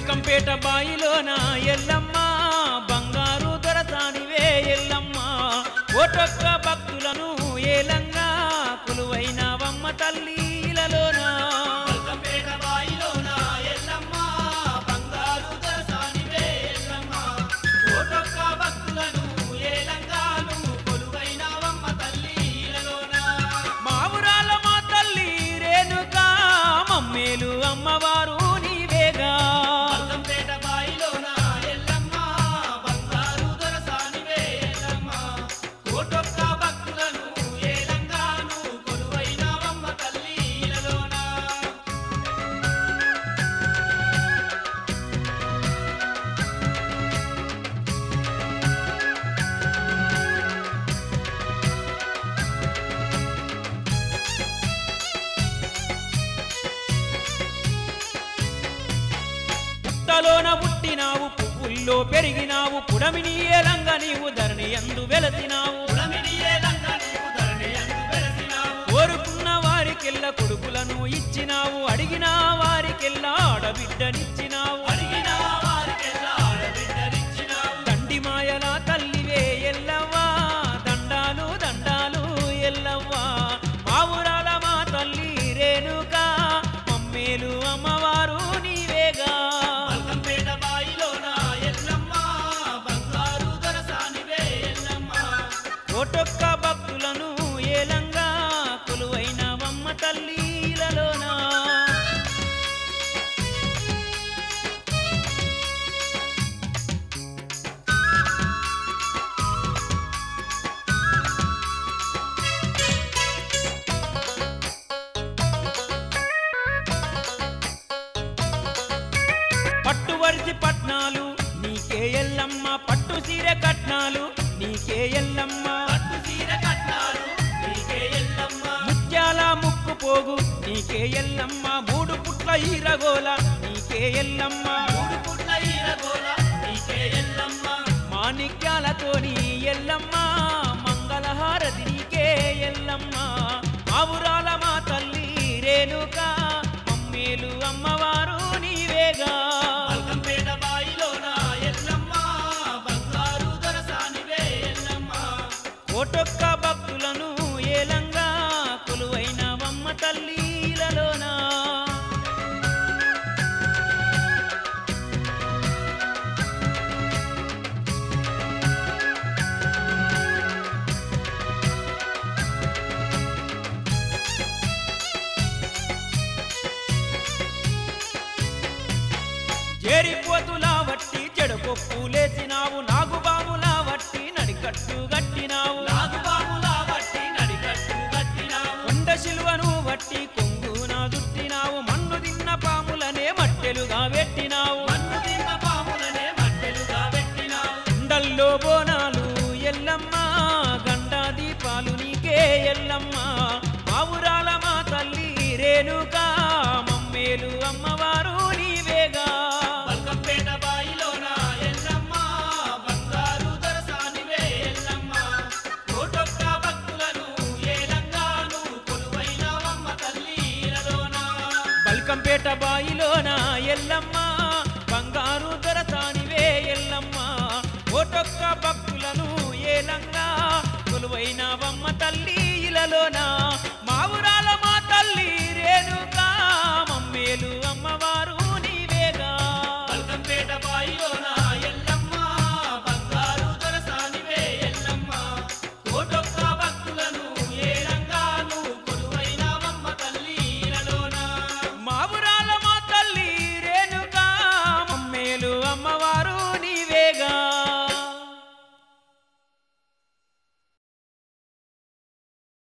బల్కంపేట బాయిలోన ఎల్లమ్మ బంగారు దొరసానివే ఎల్లమ్మ ఓటొక్క భక్తులను ఏలంగా కొలువైన వమ్మ తల్లిలలోన బల్కంపేట బాయిలోన ఎల్లమ్మ బంగారు దర్శనివే ఎల్లమ్మ కోటొక్క భక్తులను ఏలంగాను కొలువైనవమ్మ తల్లిలలోన మా ఊరాల మా తల్లి రేణుకా మమ్మేలు అమ్మవారు నీవేగా బల్కంపేట బాయిలోన ఎల్లమ్మ బంగారు దర్శనివే ఎల్లమ్మ కోటొక్క భక్తులను ఏలంగాను కొలువైనవమ్మ తల్లిలలోన పుట్టలోన పుట్టినావు పువ్వుల్లో పెరిగినావు పుడమిని ఏలంగా నీవు ధరణి ఎందు వెలసినావు పుడమిని ఏలంగా నీవు ధరణి అందు వెలసినావు కోరుకున్న వారికెల్ల కొడుకులను ఇచ్చినావు అడిగిన వారికెల్లా ఆడబిడ్డనిచ్చినావు అడిగిన వారికెల్లా ఆడబిడ్డనిచ్చినావు తండ్రి మాయల తల్లివే ఎల్లవ్వా దండాలు దండాలు ఎల్లవ్వా మా ఊరాల మా తల్లి రేణుకా మమ్మేలు అమ్మవారు నీవేగా బల్కంపేట బాయిలోన ఎల్లమ్మ బంగారు దొరసానివే ఎల్లమ్మ కోటొక్క భక్తులను ఏలంగా కొలువైన వమ్మ తల్లిలలోనా పట్టు వరిసి పట్నాలు నీకే ఎల్లమ్మ పట్టు సీర కట్నాలు నీకే ఎల్లమ్మ పట్టు చీర కట్నాలు నీకే ఎల్లమ్మ ముత్యాల ముక్కు పోగు నీకే ఎల్లమ్మ మూడు పుట్ల ఈరగోల నీకే ఎల్లమ్మ మూడు పుట్ల ఈరగోల నీకే ఎల్లమ్మ మాణిక్యాలతోని ఎల్లమ్మ మంగళహారతి నీకే ఎల్లమ్మ ఆవురాల మా తల్లి రేణుకా మమ్మేలు అమ్మవారు నీవేగా బల్కంపేట బాయిలోన ఎల్లమ్మ బంగారు దొరసానివే ఎల్లమ్మ కోటొక్క భక్తులను ఏలంగా కొలువైన వమ్మ తల్లిలలోనా చేరిపోతులా వట్టి చెడపొప్పు లేచినావు నాగుబాములా వట్టి నడికట్టు గట్టినావు నాగుబాములా బట్టి నడికట్టు కట్టినావు కొండ శిల్వను వట్టి కొంగున దుట్టినావు మన్ను తిన్న పాములనే మట్టెలుగా పెట్టినావు మన్ను తిన్న పాములనే మట్టెలుగా పెట్టినావు కుండల్లో బోనాలు ఎల్లమ్మ గండ దీపాలు నీకే ఎల్లమ్మ ఆవురాల మా తల్లి రేణుకా మమ్మేలు అమ్మవారు నీవేగా బల్కంపేట బాయిలోన ఎల్లమ్మ బంగారు దొరసానివే ఎల్లమ్మ కోటొక్క భక్తులను ఏలంగాను కొలువైనవమ్మ తల్లిలలోన బల్కంపేట బాయిలోన ఎల్లమ్మ బంగారు దొరసానివే ఎల్లమ్మ ఓటొక్క భక్తులను ఏలంగా కొలువైన వమ్మ తల్లి ఇలలోనా